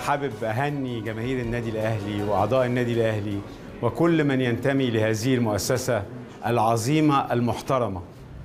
حابب اهني جماهير النادي الاهلي واعضاء النادي الاهلي وكل من ينتمي لهذه المؤسسه العظيمه المحترمه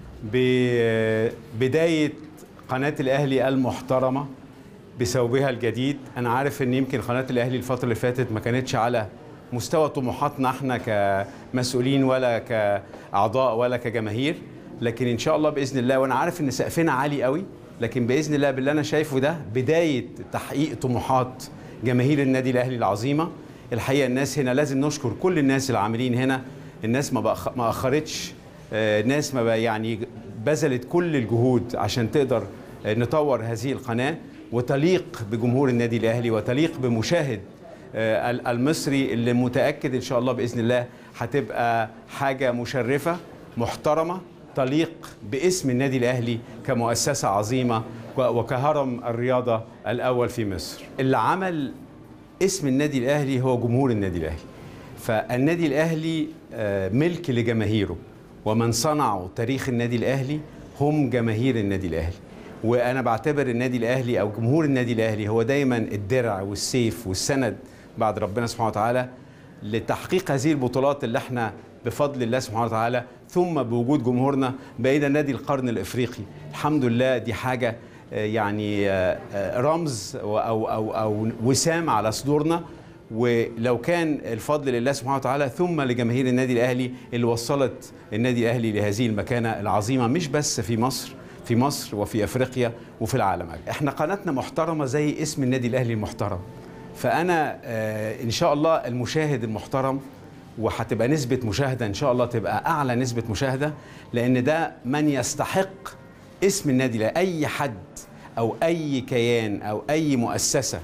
ببدايه قناه الاهلي المحترمه بثوبها الجديد انا عارف ان يمكن قناه الاهلي الفتره اللي فاتت ما كانتش على مستوى طموحاتنا احنا كمسؤولين ولا كاعضاء ولا كجماهير لكن ان شاء الله باذن الله وانا عارف ان سقفنا عالي قوي لكن باذن الله باللي انا شايفه ده بدايه تحقيق طموحات جماهير النادي الاهلي العظيمه الحقيقه الناس هنا لازم نشكر كل الناس العاملين هنا الناس ما بأخ... ما اخرتش الناس ما بقى يعني بذلت كل الجهود عشان تقدر نطور هذه القناه وتليق بجمهور النادي الاهلي وتليق بمشاهد المصري اللي متاكد ان شاء الله باذن الله هتبقى حاجه مشرفه محترمه تليق باسم النادي الاهلي كمؤسسه عظيمه وكهرم الرياضه الاول في مصر. اللي عمل اسم النادي الاهلي هو جمهور النادي الاهلي. فالنادي الاهلي ملك لجماهيره ومن صنعوا تاريخ النادي الاهلي هم جماهير النادي الاهلي. وانا بعتبر النادي الاهلي او جمهور النادي الاهلي هو دايما الدرع والسيف والسند بعد ربنا سبحانه وتعالى لتحقيق هذه البطولات اللي احنا بفضل الله سبحانه وتعالى ثم بوجود جمهورنا بقينا نادي القرن الافريقي الحمد لله دي حاجه يعني رمز او او او وسام على صدورنا ولو كان الفضل لله سبحانه وتعالى ثم لجماهير النادي الاهلي اللي وصلت النادي الاهلي لهذه المكانه العظيمه مش بس في مصر في مصر وفي افريقيا وفي العالم احنا قناتنا محترمه زي اسم النادي الاهلي المحترم فانا ان شاء الله المشاهد المحترم وهتبقى نسبة مشاهدة إن شاء الله تبقى أعلى نسبة مشاهدة لأن ده من يستحق اسم النادي الأهلي أي حد أو أي كيان أو أي مؤسسة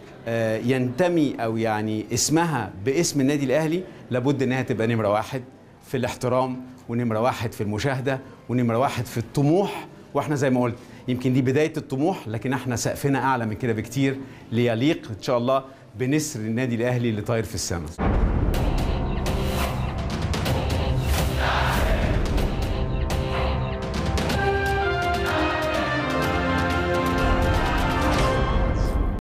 ينتمي أو يعني اسمها باسم النادي الأهلي لابد إنها تبقى نمرة واحد في الاحترام ونمرة واحد في المشاهدة ونمرة واحد في الطموح واحنا زي ما قلت يمكن دي بداية الطموح لكن احنا سقفنا أعلى من كده بكتير ليليق إن شاء الله بنسر النادي الأهلي اللي طاير في السماء